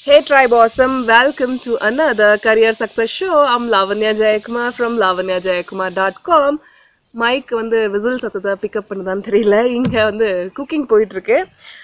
Hey Tribe Awesome, welcome to another career success show. I'm Lavanya Jayakumar from lavanyajayakumar.com. Mic வந்து whistle சத்தத்தை pick up பண்ணுதான்னு தெரியல இங்கே வந்து குக்கிங் போயிட்டுருக்கு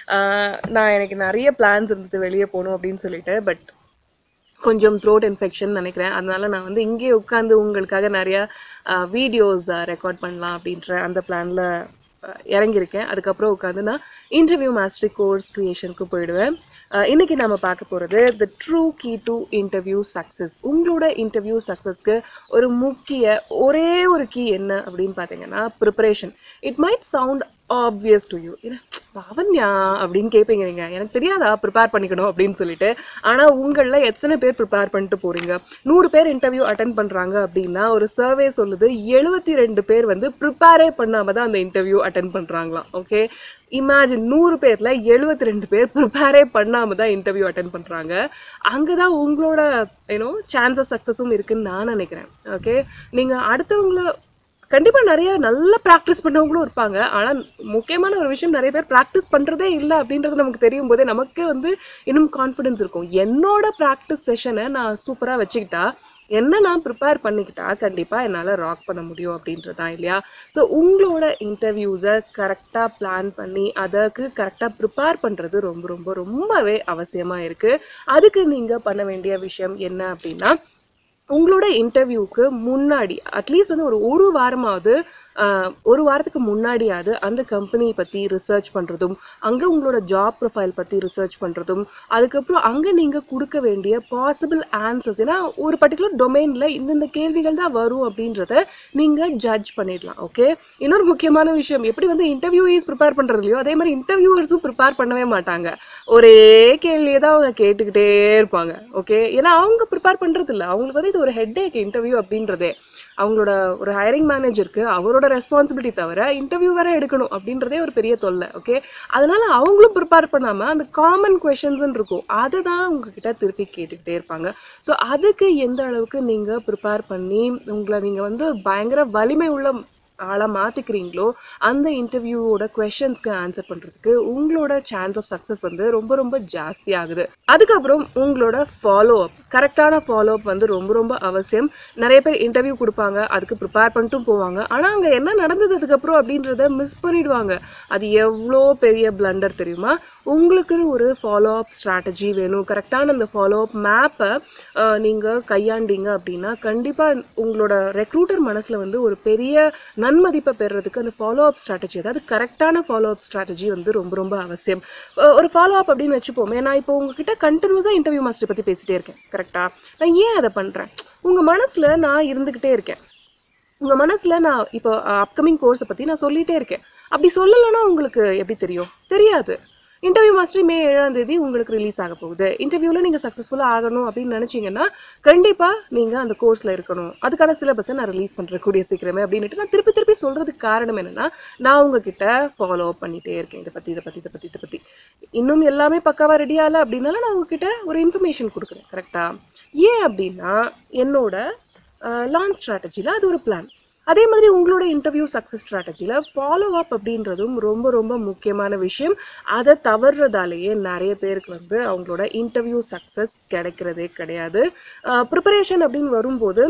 நான் எனக்கு நிறைய பிளான்ஸ் இருந்தது வெளியே போகணும் அப்படின்னு சொல்லிட்டு பட் கொஞ்சம் த்ரோட் இன்ஃபெக்ஷன் நினைக்கிறேன் அதனால நான் வந்து இங்கேயே உட்காந்து உங்களுக்காக நிறைய வீடியோஸ் ரெக்கார்ட் பண்ணலாம் அப்படின்ற அந்த பிளானில் இறங்கியிருக்கேன் அதுக்கப்புறம் உட்காந்து நான் இன்டர்வியூ மாஸ்டரி கோர்ஸ் க்ரியேஷனுக்கு போயிடுவேன் அஹ் இன்னைக்கு நம்ம பார்க்க போகிறது the true key to interview success உங்களோட இன்டர்வியூ சக்ஸஸ்க்கு ஒரு முக்கிய ஒரே ஒரு கீ என்ன அப்படின்னு பார்த்தீங்கன்னா preparation it might sound obvious to you Lavanya அப்படின்னு கேட்பீங்க நீங்க எனக்கு தெரியாதா ப்ரிப்பேர் பண்ணிக்கணும் அப்படின்னு சொல்லிட்டு ஆனா உங்கள எத்தனை பேர் ப்ரிப்பேர் பண்ணிட்டு போறீங்க நூறு பேர் இன்டர்வியூ அட்டன் பண்றாங்க அப்படின்னா ஒரு சர்வே சொல்லுது எழுபத்தி ரெண்டு பேர் வந்து ப்ரிப்பேரே பண்ணாம தான் அந்த இன்டர்வியூ அட்டன் பண்றாங்களாம் ஓகே இமேஜின் நூறு பேர்ல எழுபத்தி ரெண்டு பேர் ப்ரிப்பேரே பண்ணாம தான் இன்டர்வியூ அட்டன் பண்றாங்க அங்கதான் உங்களோட யூனோ சான்ஸ் ஆஃப் சக்ஸஸும் இருக்குன்னு நான் நினைக்கிறேன் ஓகே நீங்க அடுத்தவங்கள கண்டிப்பா நிறைய நல்ல ப்ராக்டிஸ் பண்ணவங்களும் இருப்பாங்க ஆனா முக்கியமான ஒரு விஷயம் நிறைய பேர் ப்ராக்டிஸ் பண்றதே இல்லை அப்படின்றது நமக்கு தெரியும் போதே நமக்கே வந்து இன்னும் கான்ஃபிடன்ஸ் இருக்கும் என்னோட ப்ராக்டிஸ் செஷனை நான் சூப்பரா வச்சுக்கிட்டா என்ன நான் ப்ரிப்பேர் பண்ணிக்கிட்டா கண்டிப்பா என்னால ராக் பண்ண முடியும் அப்படின்றதான் இல்லையா ஸோ உங்களோட இன்டர்வியூஸை கரெக்டா பிளான் பண்ணி அதற்கு கரெக்டா ப்ரிப்பேர் பண்றது ரொம்ப ரொம்ப ரொம்பவே அவசியமா இருக்கு அதுக்கு நீங்க பண்ண வேண்டிய விஷயம் என்ன அப்படின்னா உங்களோட இன்டர்வியூக்கு முன்னாடி அட்லீஸ்ட் வந்து ஒரு ஒரு வாரமாவது ஆஹ், ஒரு வாரத்துக்கு முன்னாடியாவது அந்த கம்பெனி பற்றி ரிசர்ச் பண்ணுறதும் அங்கே உங்களோட ஜாப் ப்ரொஃபைல் பற்றி ரிசர்ச் பண்ணுறதும் அதுக்கப்புறம் அங்கே நீங்கள் கொடுக்க வேண்டிய பாசிபிள் ஆன்சர்ஸ் ஏன்னா ஒரு பர்டிகுலர் டொமைனில் இந்தந்த கேள்விகள் தான் வரும் அப்படின்றத நீங்கள் ஜட்ஜ் பண்ணிடலாம் ஓகே இன்னொரு முக்கியமான விஷயம் எப்படி வந்து இன்டர்வியூஸ் ப்ரிப்பேர் பண்ணுறது இல்லையோ அதே மாதிரி இன்டர்வியூவர்ஸும் ப்ரிப்பேர் பண்ணவே மாட்டாங்க ஒரே கேள்வியை தான் அவங்க கேட்டுக்கிட்டே இருப்பாங்க ஓகே ஏன்னா அவங்க ப்ரிப்பேர் பண்ணுறது இல்லை அவங்களுக்கு வந்து இது ஒரு ஹெட்டேக் இன்டர்வியூ அப்படின்றதே அவங்களோட ஒரு ஹையரிங் மேனேஜருக்கு அவரோட ரெஸ்பான்சிபிலிட்டி தவிர இன்டர்வியூ வேற எடுக்கணும் அப்படின்றதே ஒரு பெரிய தொல்லை ஓகே அதனால அவங்களும் ப்ரிப்பேர் பண்ணாம அந்த காமன் கொஷின்ஸ் இருக்கும் அதை தான் உங்ககிட்ட திருப்பி கேட்டுக்கிட்டே இருப்பாங்க ஸோ அதுக்கு எந்த அளவுக்கு நீங்க ப்ரிப்பேர் பண்ணி உங்களை நீங்க வந்து பயங்கர வலிமை உள்ள ஆளாக மாற்றிக்கிறீங்களோ அந்த இன்டர்வியூவோட கொஷின்ஸ்க்கு ஆன்சர் பண்ணுறதுக்கு உங்களோட சான்ஸ் ஆஃப் சக்ஸஸ் வந்து ரொம்ப ரொம்ப ஜாஸ்தி ஆகுது அதுக்கப்புறம் உங்களோட ஃபாலோ அப் கரெக்டான ஃபாலோ அப் வந்து ரொம்ப ரொம்ப அவசியம் நிறைய பேர் இன்டர்வியூ கொடுப்பாங்க அதுக்கு ப்ரிப்பேர் பண்ணிட்டும் போவாங்க ஆனால் அங்கே என்ன நடந்தது அதுக்கப்புறம் அப்படின்றத மிஸ் பண்ணிடுவாங்க அது எவ்வளோ பெரிய பிளண்டர் தெரியுமா உங்களுக்குன்னு ஒரு ஃபாலோ அப் ஸ்ட்ராட்டஜி வேணும் கரெக்டான அந்த ஃபாலோ அப் மேப்பை நீங்கள் கையாண்டீங்க அப்படின்னா கண்டிப்பாக உங்களோட ரெக்ரூட்டர் மனசில் வந்து ஒரு பெரிய நன்மதிப்பை பெறுறதுக்கு அந்த ஃபாலோ அப் ஸ்ட்ராட்டஜி அதாவது கரெக்டான ஃபாலோ அப் ஸ்ட்ராட்டஜி வந்து ரொம்ப ரொம்ப அவசியம் அஹ் ஒரு ஃபாலோ அப் அப்படின்னு வச்சுப்போமே நான் இப்போ உங்ககிட்ட கண்டினியூஸாக இன்டர்வியூ மாஸ்டர் பற்றி பேசிட்டே இருக்கேன் கரெக்டாக நான் ஏன் அதை பண்ணுறேன் உங்கள் மனசில் நான் இருந்துக்கிட்டே இருக்கேன் உங்கள் மனசில் நான் இப்போ அப்கமிங் கோர்ஸை பற்றி நான் சொல்லிகிட்டே இருக்கேன் அப்படி சொல்லலைன்னா உங்களுக்கு எப்படி தெரியும் தெரியாது இன்டர்வியூ மாஸ்டர் மே ஏழாம் தேதி உங்களுக்கு ரிலீஸ் ஆக போகுது இன்டர்வியூவில் நீங்கள் சக்ஸஸ்ஃபுல்லாக ஆகணும் அப்படின்னு நினச்சிங்கன்னா கண்டிப்பாக நீங்கள் அந்த கோர்ஸில் இருக்கணும் அதுக்கான சிலபஸை நான் ரிலீஸ் பண்ணுறேன் கூடிய சீக்கிரமே அப்படின்ட்டு நான் திருப்பி திருப்பி சொல்கிறதுக்கு காரணம் என்னென்னா நான் உங்ககிட்ட ஃபாலோ அப் பண்ணிகிட்டே இருக்கேன் இதை பற்றி இதை பற்றி இதை பற்றி இதை பற்றி இன்னும் எல்லாமே பக்காவாக ரெடி ஆகலை அப்படின்னாலும் நான் உங்ககிட்ட ஒரு இன்ஃபர்மேஷன் கொடுக்குறேன் கரெக்டாக ஏன் அப்படின்னா என்னோட லான்ச் ஸ்ட்ராட்டஜியில் அது ஒரு பிளான் அதே மாதிரி உங்களோட இன்டர்வியூ சக்ஸஸ் ஸ்ட்ராட்டஜியில் ஃபாலோ அப் அப்படின்றதும் ரொம்ப ரொம்ப முக்கியமான விஷயம் அதை தவறுறதாலேயே நிறைய பேருக்கு வந்து அவங்களோட இன்டர்வியூ சக்ஸஸ் கிடைக்கிறதே கிடையாது ப்ரிப்பரேஷன் அப்படின்னு வரும்போது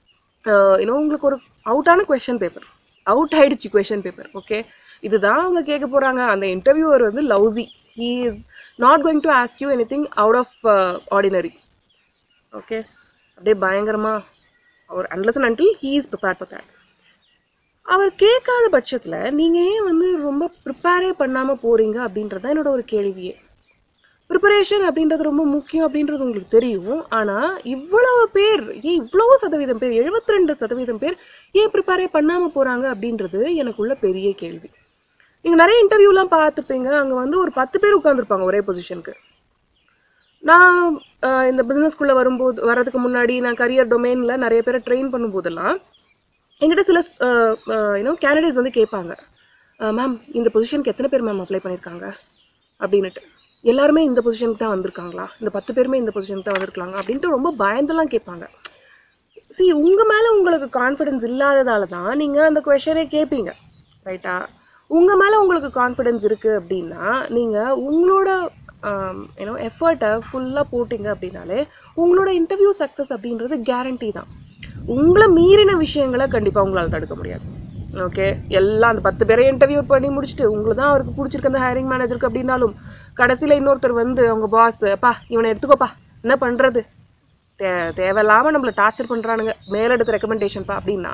இன்னும் உங்களுக்கு ஒரு அவுட்டான கொஷின் பேப்பர் அவுட் ஆயிடுச்சு கொஷின் பேப்பர் ஓகே இதுதான் அவங்க கேட்க போகிறாங்க அந்த இன்டர்வியூவர் வந்து லவ்ஸி he is not going to ask you anything out of ordinary okay அப்படியே பயங்கரமா அவர் unless and until he is prepare for that அவர் கேட்காத பட்சத்தில் நீங்கள் ஏன் வந்து ரொம்ப ப்ரிப்பேரே பண்ணாமல் போகிறீங்க அப்படின்றது தான் என்னோட ஒரு கேள்வியே ப்ரிப்பரேஷன் அப்படின்றது ரொம்ப முக்கியம் அப்படின்றது உங்களுக்கு தெரியும் ஆனால் இவ்வளவு பேர் ஏன் இவ்வளவு சதவீதம் பேர் 72% ரெண்டு சதவீதம் பேர் ஏன் ப்ரிப்பேரே பண்ணாமல் போகிறாங்க அப்படின்றது எனக்குள்ள பெரிய கேள்வி நீங்கள் நிறைய இன்டர்வியூலாம் பார்த்துப்பீங்க அங்கே வந்து ஒரு பத்து பேர் உட்காந்துருப்பாங்க ஒரே பொசிஷனுக்கு நான் அஹ், இந்த பிஸ்னஸ்குள்ளே வரும்போது வரதுக்கு முன்னாடி நான் கரியர் டொமைனில் நிறைய பேரை ட்ரெயின் பண்ணும்போதெல்லாம் என்கிட்ட சில யூனோ கேண்டிடேட்ஸ் வந்து கேட்பாங்க மேம் இந்த பொசிஷனுக்கு எத்தனை பேர் மேம் அப்ளை பண்ணியிருக்காங்க அப்படின்னுட்டு எல்லாருமே இந்த பொசிஷனுக்கு தான் வந்திருக்காங்களா இந்த பத்து பேருமே இந்த பொசிஷனுக்கு தான் வந்திருக்காங்க அப்படின்ட்டு ரொம்ப பயந்துலாம் கேட்பாங்க சி உங்கள் மேலே உங்களுக்கு கான்ஃபிடன்ஸ் இல்லாததால தான் நீங்கள் அந்த கொஷனே கேட்பீங்க ரைட்டா உங்கள் மேலே உங்களுக்கு கான்ஃபிடன்ஸ் இருக்குது அப்படின்னா நீங்கள் உங்களோட ஏன்னோ எஃபர்ட்டை ஃபுல்லாக போட்டிங்க அப்படின்னாலே உங்களோட இன்டர்வியூ சக்ஸஸ் அப்படின்றது கேரண்டி தான் உங்களை மீறின விஷயங்களை கண்டிப்பாக உங்களால் தடுக்க முடியாது ஓகே எல்லாம் அந்த பத்து பேரை இன்டர்வியூ பண்ணி முடிச்சுட்டு உங்களுக்கு தான் அவருக்கு பிடிச்சிருக்கு அந்த ஹைரிங் மேனேஜருக்கு அப்படின்னாலும் கடைசியில் இன்னொருத்தர் வந்து அவங்க பாஸ் பா இவனை எடுத்துக்கோப்பா என்ன பண்ணுறது தே தேவையில்லாமல் நம்மளை டார்ச்சர் பண்ணுறானுங்க மேலெடுத்த ரெக்கமெண்டேஷன்ப்பா அப்படின்னா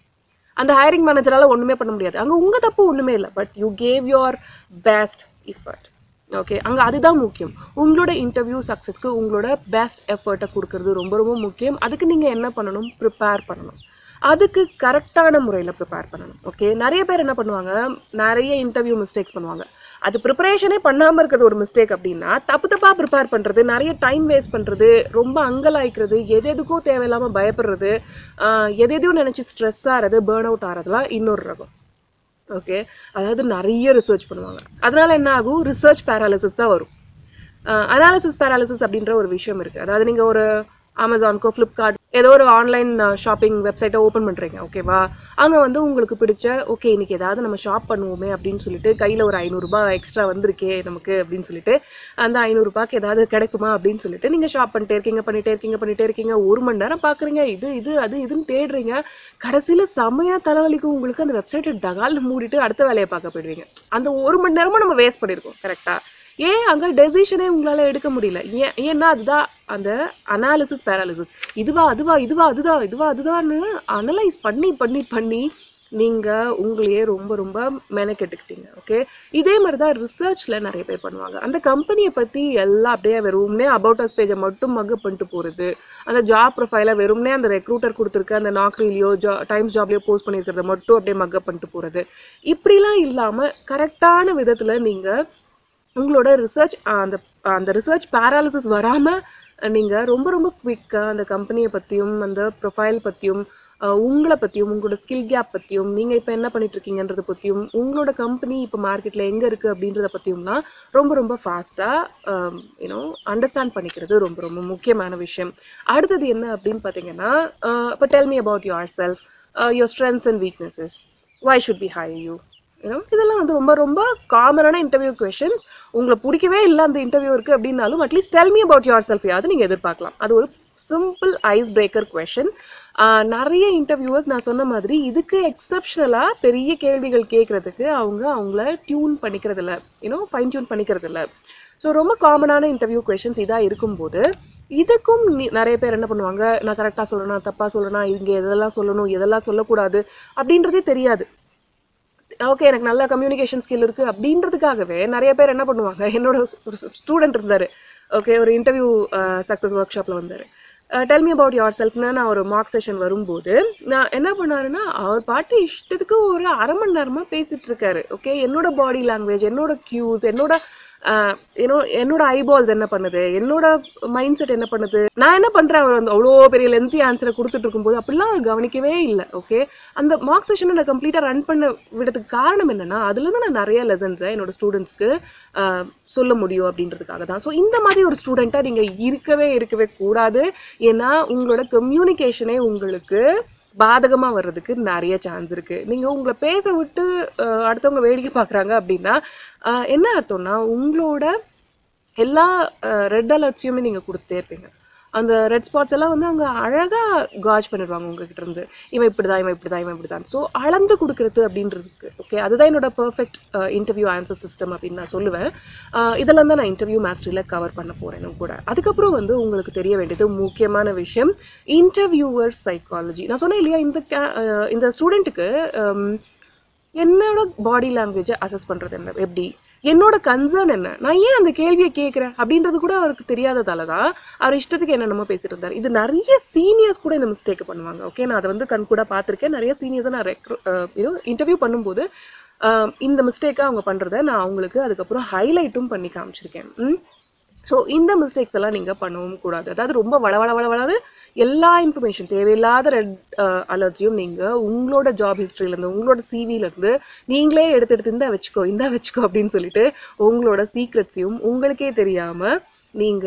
அந்த ஹைரிங் மேனேஜரால் ஒன்றுமே பண்ண முடியாது அங்கே உங்கள் தப்பு ஒன்றுமே இல்லை but you gave your best effort okay அங்கே அதுதான் முக்கியம் உங்களோட இன்டர்வியூ சக்ஸஸ்க்கு உங்களோட பெஸ்ட் எஃபர்ட்டை கொடுக்கறது ரொம்ப ரொம்ப முக்கியம் அதுக்கு நீங்கள் என்ன பண்ணணும் ப்ரிப்பேர் பண்ணணும் அதுக்கு கரெக்டான முறையில் ப்ரிப்பேர் பண்ணணும் ஓகே நிறைய பேர் என்ன பண்ணுவாங்க நிறைய இன்டர்வியூ மிஸ்டேக்ஸ் பண்ணுவாங்க அது ப்ரிப்பரேஷனே பண்ணாமல் இருக்கிறது ஒரு மிஸ்டேக் அப்படின்னா தப்பு தப்பாக ப்ரிப்பேர் பண்ணுறது நிறைய டைம் வேஸ்ட் பண்ணுறது ரொம்ப அங்கலாய்க்கிறது எது எதுக்கோ தேவையில்லாமல் பயப்படுறது ஆஹ் எது எதையும் நினச்சி ஸ்ட்ரெஸ் ஆகிறது பேர்ன் அவுட் ஆகிறதுலாம் இன்னொரு ரகம் ஓகே அதாவது நிறைய ரிசர்ச் பண்ணுவாங்க அதனால என்ன ஆகும் ரிசர்ச் பேராலிசிஸ் தான் வரும் அனாலிசிஸ் பேராலிசிஸ் அப்படின்ற ஒரு விஷயம் இருக்குது அதாவது நீங்கள் ஒரு அமேசான்க்கோ ஃப்ளிப்கார்ட் ஏதோ ஒரு ஆன்லைன் ஷாப்பிங் வெப்சைட்டை ஓப்பன் பண்ணுறீங்க ஓகேவா அங்கே வந்து உங்களுக்கு பிடிச்ச ஓகே இன்னைக்கு ஏதாவது நம்ம ஷாப் பண்ணுவோமே அப்படின்னு சொல்லிட்டு கையில் ஒரு ஐநூறுரூபா எக்ஸ்ட்ரா வந்திருக்கே நமக்கு அப்படின்னு சொல்லிட்டு அந்த ஐநூறுரூபாக்கு ஏதாவது கிடைக்குமா அப்படின்னு சொல்லிட்டு நீங்கள் ஷாப் பண்ணிட்டே இருக்கீங்க பண்ணிட்டே இருக்கீங்க பண்ணிட்டே இருக்கீங்க ஒரு மணி நேரம் பார்க்குறீங்க இது இது அது இதுன்னு தேடுறீங்க கடைசியில் செமையாக தலைவலிக்கும் உங்களுக்கு அந்த வெப்சைட்டை டகால்னு மூடிட்டு அடுத்த வேலையை பார்க்க போயிடுவீங்க அந்த ஒரு மணி நேரமும் நம்ம வேஸ்ட் பண்ணியிருக்கோம் கரெக்டாக ஏன் அங்கே டெசிஷனே உங்களால் எடுக்க முடியல ஏன் ஏன்னா அதுதான் அந்த அனாலிசிஸ் பேராலிசிஸ் இதுவா அதுவா இதுவா அதுதான் இதுவா அதுதான்னு அனலைஸ் பண்ணி பண்ணி பண்ணி நீங்கள் உங்களையே ரொம்ப ரொம்ப மெனக்கெட்டுக்கிட்டீங்க ஓகே இதே மாதிரி தான் ரிசர்ச்சில் நிறைய பேர் பண்ணுவாங்க அந்த கம்பெனியை பற்றி எல்லாம் அப்படியே வெறும்னே அபவுட் அஸ் பேஜை மட்டும் மகு பண்ணிட்டு போகிறது அந்த ஜாப் ப்ரொஃபைலை வெறும்னே அந்த ரெக்ரூட்டர் கொடுத்துருக்க அந்த நாக்ரிலையோ ஜா டைம்ஸ் ஜாப்லையோ போஸ்ட் பண்ணியிருக்கிறத மட்டும் அப்படியே மக்கப் பண்ணிட்டு போகிறது இப்படிலாம் இல்லாமல் கரெக்டான விதத்தில் நீங்கள் உங்களோட ரிசர்ச் அந்த அந்த ரிசர்ச் பேராலிசிஸ் வராமல் நீங்கள் ரொம்ப ரொம்ப குவிக்காக அந்த கம்பெனியை பற்றியும் அந்த ப்ரொஃபைல் பற்றியும் உங்களை பற்றியும் உங்களோட ஸ்கில் கேப் பற்றியும் நீங்கள் இப்போ என்ன பண்ணிட்டு இருக்கீங்கன்றத பற்றியும் உங்களோட கம்பெனி இப்போ மார்க்கெட்டில் எங்கே இருக்குது அப்படின்றத பற்றியும்லாம் ரொம்ப ரொம்ப ஃபாஸ்ட்டாக யூனோ அண்டர்ஸ்டாண்ட் பண்ணிக்கிறது ரொம்ப ரொம்ப முக்கியமான விஷயம் அடுத்தது என்ன அப்படின்னு பார்த்தீங்கன்னா இப்போ tell me about yourself your strengths and weaknesses why should we hire you you know இதெல்லாம் வந்து ரொம்ப ரொம்ப காமனான இன்டர்வியூ கொஷின்ஸ் உங்களை பிடிக்கவே இல்லை அந்த இன்டர்வியூ இருக்குது அப்படின்னாலும் at least tell me about yourself யாவது நீங்கள் எதிர்பார்க்கலாம் அது ஒரு சிம்பிள் ஐஸ் பிரேக்கர் கொஷின் நிறைய இன்டர்வியூவர்ஸ் நான் சொன்ன மாதிரி இதுக்கு எக்ஸப்ஷனலாக பெரிய கேள்விகள் கேட்குறதுக்கு அவங்க அவங்கள டியூன் பண்ணிக்கிறது இல்லை யூனோ ஃபைன் டியூன் பண்ணிக்கிறது இல்லை ஸோ ரொம்ப காமனான இன்டர்வியூ கொஷின்ஸ் இதாக இருக்கும்போது இதுக்கும் நீ- நிறைய பேர் என்ன பண்ணுவாங்க நான் கரெக்டாக சொல்லணும் தப்பாக சொல்லணும் இங்கே எதெல்லாம் சொல்லணும் எதெல்லாம் சொல்லக்கூடாது அப்படின்றதே தெரியாது ஓகே எனக்கு நல்ல கம்யூனிகேஷன் ஸ்கில் இருக்கு அப்படின்றதுக்காகவே நிறைய பேர் என்ன பண்ணுவாங்க என்னோட ஒரு ஸ்டூடெண்ட் இருந்தாரு ஓகே ஒரு இன்டர்வியூ சக்ஸஸ் ஒர்க் ஷாப்ல வந்தாரு டெல் மீ அபவுட் யுவர் செல்ஃப்னு நான் ஒரு மார்க் செஷன் வரும்போது நான் என்ன பண்ணாருன்னா அவர் பாட்டு இஷ்டத்துக்கு ஒரு அரை மணி நேரமா பேசிட்டு இருக்காரு ஓகே என்னோட பாடி லாங்குவேஜ் என்னோட கியூஸ் என்னோட ஏன்னோ என்னோட ஐபால்ஸ் என்ன பண்ணுது என்னோட மைண்ட் செட் என்ன பண்ணுது நான் என்ன பண்றேன் அவர் வந்து அவ்வளோ பெரிய லென்த்தி ஆன்சரை கொடுத்துட்டு இருக்கும்போது அப்படிலாம் அவர் கவனிக்கவே இல்லை ஓகே அந்த மார்க் செஷனை நான் கம்ப்ளீட்டாக ரன் பண்ண விடத்துக்கு காரணம் என்னன்னா அதுலேருந்து நான் நிறைய லெசன்ஸை என்னோட ஸ்டூடெண்ட்ஸ்க்கு சொல்ல முடியும் அப்படின்றதுக்காக தான் ஸோ இந்த மாதிரி ஒரு ஸ்டூடெண்ட்டாக நீங்கள் இருக்கவே இருக்கவே கூடாது ஏன்னா உங்களோட கம்யூனிகேஷனே உங்களுக்கு பாதகமாக வர்றதுக்கு நிறைய சான்ஸ் இருக்குது நீங்கள் உங்களை பேச விட்டு அஹ், அடுத்தவங்க வேடிக்கை பார்க்குறாங்க அப்படின்னா அஹ், என்ன அர்த்தம்னா உங்களோட எல்லா ரெட் அலர்ட்ஸையுமே நீங்கள் கொடுத்தே இருப்பீங்க அந்த ரெட் ஸ்பாட்ஸ் எல்லாம் வந்து அவங்க அழகாக காஜ் பண்ணிடுவாங்க உங்ககிட்ட இருந்து இவன் இப்படி தான் இவன் இப்படி தான் இவன் இப்படி தான் ஸோ அளந்து கொடுக்கறது அப்படின்றதுக்கு ஓகே அதுதான் என்னோட பர்ஃபெக்ட் இன்டர்வியூ ஆன்சர் சிஸ்டம் அப்படின்னு நான் சொல்லுவேன் அஹ், இதெல்லாம் தான் நான் இன்டர்வியூ மாஸ்டரியில் கவர் பண்ண போகிறேன் கூட அதுக்கப்புறம் வந்து உங்களுக்கு தெரிய வேண்டியது முக்கியமான விஷயம் இன்டர்வியூவர் சைக்காலஜி நான் சொன்னேன் இல்லையா இந்த ca- அஹ், இந்த ஸ்டூடெண்ட்டுக்கு என்னோட பாடி லாங்குவேஜை அசஸ் பண்ணுறது என்ன எப்படி என்னோட கன்சர்ன் என்ன நான் ஏன் அந்த கேள்வியை கேட்குறேன் அப்படின்றது கூட அவருக்கு தெரியாததால தான் அவர் இஷ்டத்துக்கு என்னென்னமோ பேசிட்டு இருந்தார் இது நிறைய சீனியர்ஸ் கூட இந்த மிஸ்டேக் பண்ணுவாங்க ஓகே நான் அதை வந்து கண் கூட பார்த்துருக்கேன் நிறைய சீனியர்ஸை நான் ரெக்ரூ யூனோ இன்டர்வியூ பண்ணும்போது அஹ், இந்த மிஸ்டேக்கை அவங்க பண்ணுறத நான் அவங்களுக்கு அதுக்கப்புறம் ஹைலைட்டும் பண்ணி காமிச்சிருக்கேன் ம் ஸோ இந்த மிஸ்டேக்ஸ் எல்லாம் நீங்கள் பண்ணவும் கூடாது அதாவது ரொம்ப வள வள வள வளன்னு எல்லா இன்ஃபர்மேஷன் தேவையில்லாத ரெட் அலர்ஜியும் நீங்கள் உங்களோட ஜாப் ஹிஸ்ட்ரியிலேருந்து உங்களோட சிவிலேருந்து நீங்களே எடுத்து எடுத்து இந்தா வச்சுக்கோ இந்தா வச்சுக்கோ அப்படின்னு சொல்லிட்டு உங்களோட சீக்ரெட்ஸையும் உங்களுக்கே தெரியாமல் நீங்கள்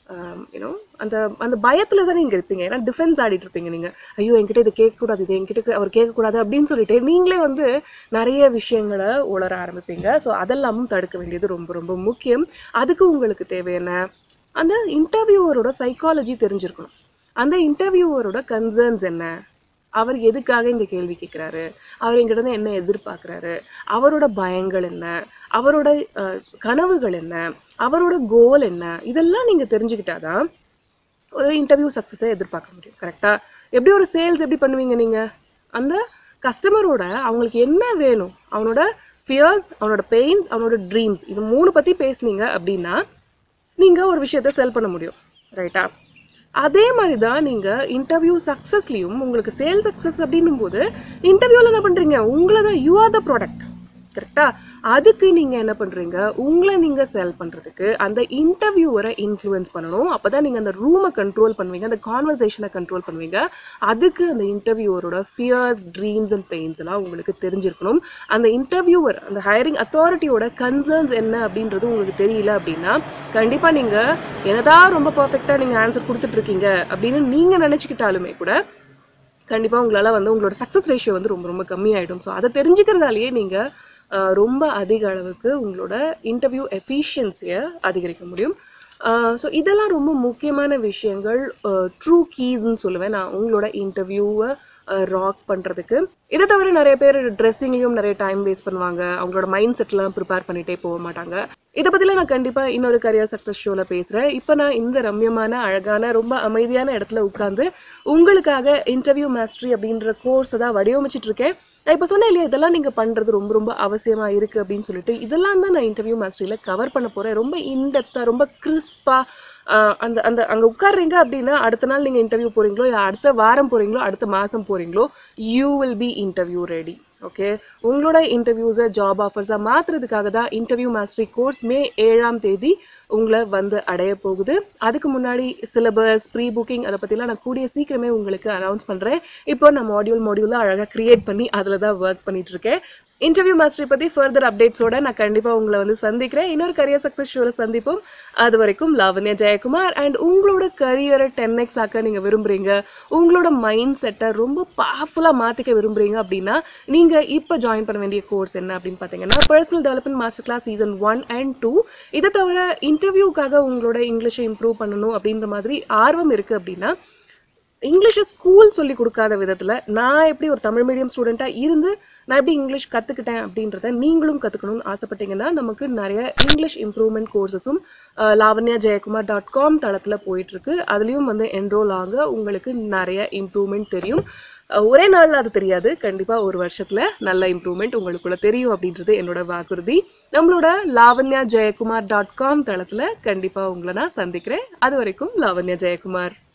யூனோ அந்த அந்த பயத்தில் தான் நீங்கள் இருப்பீங்க ஏன்னா டிஃபென்ஸ் ஆடிட்டு இருப்பீங்க நீங்கள் ஐயோ என்கிட்ட இது கேட்கக்கூடாது இது என்கிட்ட அவர் கேட்கக்கூடாது அப்படின்னு சொல்லிட்டு நீங்களே வந்து நிறைய விஷயங்களை உளர ஆரம்பிப்பீங்க ஸோ அதெல்லாமும் தடுக்க வேண்டியது ரொம்ப ரொம்ப முக்கியம் அதுக்கு உங்களுக்கு தேவை என்ன அந்த இன்டர்வியூவரோட சைக்காலஜி தெரிஞ்சிருக்கணும் அந்த இன்டர்வியூவரோட கன்சர்ன்ஸ் என்ன அவர் எதுக்காக இந்த கேள்வி கேட்குறாரு அவர் எங்கிட்ட இருந்து என்ன எதிர்பார்க்குறாரு அவரோட பயங்கள் என்ன அவரோட அஹ், கனவுகள் என்ன அவரோட கோல் என்ன இதெல்லாம் நீங்கள் தெரிஞ்சுக்கிட்டாதான் ஒரு இன்டர்வியூ சக்ஸஸை எதிர்பார்க்க முடியும் கரெக்டாக எப்படி ஒரு சேல்ஸ் எப்படி பண்ணுவீங்க நீங்கள் அந்த கஸ்டமரோட அவங்களுக்கு என்ன வேணும் அவனோட ஃபியர்ஸ் அவனோட பெயின்ஸ் அவனோட ட்ரீம்ஸ் இது மூணு பற்றி பேசுனீங்க அப்படின்னா நீங்கள் ஒரு விஷயத்த செல் பண்ண முடியும் ரைட்டா அதே மாதிரி தான் நீங்கள் இன்டர்வியூ சக்ஸஸ்லையும் உங்களுக்கு சேல் சக்ஸஸ் அப்படின்னும் போது இன்டர்வியூவில் என்ன பண்ணுறீங்க உங்களை தான் யூ ஆர் த ப்ராடக்ட் கரெக்டா அதுக்கு நீங்கள் என்ன பண்ணுறீங்க உங்களை நீங்கள் செல் பண்ணுறதுக்கு அந்த இன்டர்வியூவரை இன்ஃப்ளூயன்ஸ் பண்ணணும் அப்போ தான் நீங்கள் அந்த ரூமை கண்ட்ரோல் பண்ணுவீங்க அந்த கான்வர்சேஷனை கண்ட்ரோல் பண்ணுவீங்க அதுக்கு அந்த இன்டர்வியூவரோட ஃபியர்ஸ் ட்ரீம்ஸ் அண்ட் பெயின்ஸ் எல்லாம் உங்களுக்கு தெரிஞ்சிருக்கணும் அந்த இன்டர்வியூவர் அந்த ஹையரிங் அத்தாரிட்டியோட கன்சர்ன்ஸ் என்ன அப்படின்றது உங்களுக்கு தெரியல அப்படின்னா கண்டிப்பாக நீங்கள் என்னதான் ரொம்ப பர்ஃபெக்டாக நீங்கள் ஆன்சர் கொடுத்துட்ருக்கீங்க அப்படின்னு நீங்கள் நினச்சிக்கிட்டாலுமே கூட கண்டிப்பாக உங்களால் வந்து உங்களோட சக்ஸஸ் ரேஷியோ வந்து ரொம்ப ரொம்ப கம்மியாயிடும் ஸோ அதை தெரிஞ்சுக்கிறதாலேயே நீங்கள் ரொம்ப அதிக அளவுக்கு உங்களோட இன்டர்வியூ எஃபிஷியன்சியை அதிகரிக்க முடியும் ஸோ இதெல்லாம் ரொம்ப முக்கியமான விஷயங்கள் ட்ரூ கீஸ்ன்னு சொல்லுவேன் நான் உங்களோட இன்டர்வியூவை ராக் பண்ணுறதுக்கு இதை தவிர நிறைய பேர் ட்ரெஸ்ஸிங்லேயும் நிறைய டைம் வேஸ்ட் பண்ணுவாங்க அவங்களோட மைண்ட் செட்லாம் ப்ரிப்பேர் பண்ணிகிட்டே போக மாட்டாங்க இதை பற்றிலாம் நான் கண்டிப்பாக இன்னொரு கரியர் சக்ஸஸ் ஷோவில் பேசுகிறேன் இப்போ நான் இந்த ரம்யமான அழகான ரொம்ப அமைதியான இடத்துல உட்காந்து உங்களுக்காக இன்டர்வியூ மாஸ்டரி அப்படின்ற கோர்ஸை தான் வடிவமைச்சிட்டு இருக்கேன் நான் இப்போ சொன்னேன் இல்லையா இதெல்லாம் நீங்கள் பண்ணுறது ரொம்ப ரொம்ப அவசியமாக இருக்குது அப்படின்னு சொல்லிட்டு இதெல்லாம் தான் நான் இன்டர்வியூ மாஸ்டரியில் கவர் பண்ண போகிறேன் ரொம்ப இன்டெப்த்தாக ரொம்ப கிறிஸ்பாக அந்த அந்த அங்கே உட்கார்றீங்க அப்படின்னா அடுத்த நாள் நீங்கள் இன்டர்வியூ போகிறீங்களோ இல்லை அடுத்த வாரம் போகிறீங்களோ அடுத்த மாதம் போகிறீங்களோ you will be interview ready okay உங்களோட இன்டர்வியூஸை ஜாப் ஆஃபர்ஸாக மாற்றுறதுக்காக தான் இன்டர்வியூ மாஸ்டரி கோர்ஸ் மே ஏழாம் தேதி உங்களை வந்து அடைய போகுது அதுக்கு முன்னாடி சிலபஸ் ப்ரீ புக்கிங் அதை பற்றிலாம் நான் கூடிய சீக்கிரமே உங்களுக்கு அனௌன்ஸ் பண்ணுறேன் இப்போ நான் மாடியூல் மாடியூலாக அழகாக க்ரியேட் பண்ணி அதில் தான் ஒர்க் பண்ணிட்டு இருக்கேன் இன்டர்வியூ மாஸ்டரி பற்றி ஃபர்தர் அப்டேட்ஸோட நான் கண்டிப்பாக உங்களை வந்து சந்திக்கிறேன் இன்னொரு கரியர் சக்ஸஸ் ஷோவில் சந்திப்போம் அது வரைக்கும் லாவண்யா ஜெயக்குமார் அண்ட் உங்களோட கரியரை டென் எக்ஸ் ஆக்க நீங்கள் விரும்புகிறீங்க உங்களோட மைண்ட் செட்டை ரொம்ப பவர்ஃபுல்லாக மாற்றிக்க விரும்புகிறீங்க அப்படின்னா நீங்கள் இப்போ ஜாயின் பண்ண வேண்டிய கோர்ஸ் என்ன அப்படின்னு பார்த்தீங்கன்னா personal development master class season one and two இதை தவிர இன்டர்வியூக்காக உங்களோட இங்கிலீஷை இம்ப்ரூவ் பண்ணணும் அப்படின்ற மாதிரி ஆர்வம் இருக்குது அப்படின்னா இங்கிலீஷை ஸ்கூல் சொல்லி கொடுக்காத விதத்தில் நான் எப்படி ஒரு தமிழ் மீடியம் ஸ்டூடெண்ட்டாக இருந்து நான் எப்படி இங்கிலீஷ் கற்றுக்கிட்டேன் அப்படின்றத நீங்களும் கற்றுக்கணும்னு ஆசைப்பட்டீங்கன்னா நமக்கு நிறைய இங்கிலீஷ் இம்ப்ரூவ்மெண்ட் கோர்சஸும் லாவண்யா ஜெயக்குமார் டாட் காம் தளத்தில் போயிட்டுருக்கு அதுலேயும் வந்து என்ரோல் ஆக உங்களுக்கு நிறைய இம்ப்ரூவ்மெண்ட் தெரியும் அஹ் ஒரே நாளில் அது தெரியாது கண்டிப்பாக ஒரு வருஷத்தில் நல்ல இம்ப்ரூவ்மெண்ட் உங்களுக்குள்ள தெரியும் அப்படின்றது என்னோட வாக்குறுதி நம்மளோட லாவண்யா ஜெயக்குமார் டாட் காம் தளத்தில் கண்டிப்பாக உங்களை நான் சந்திக்கிறேன் அது வரைக்கும் லாவண்யா ஜெயக்குமார்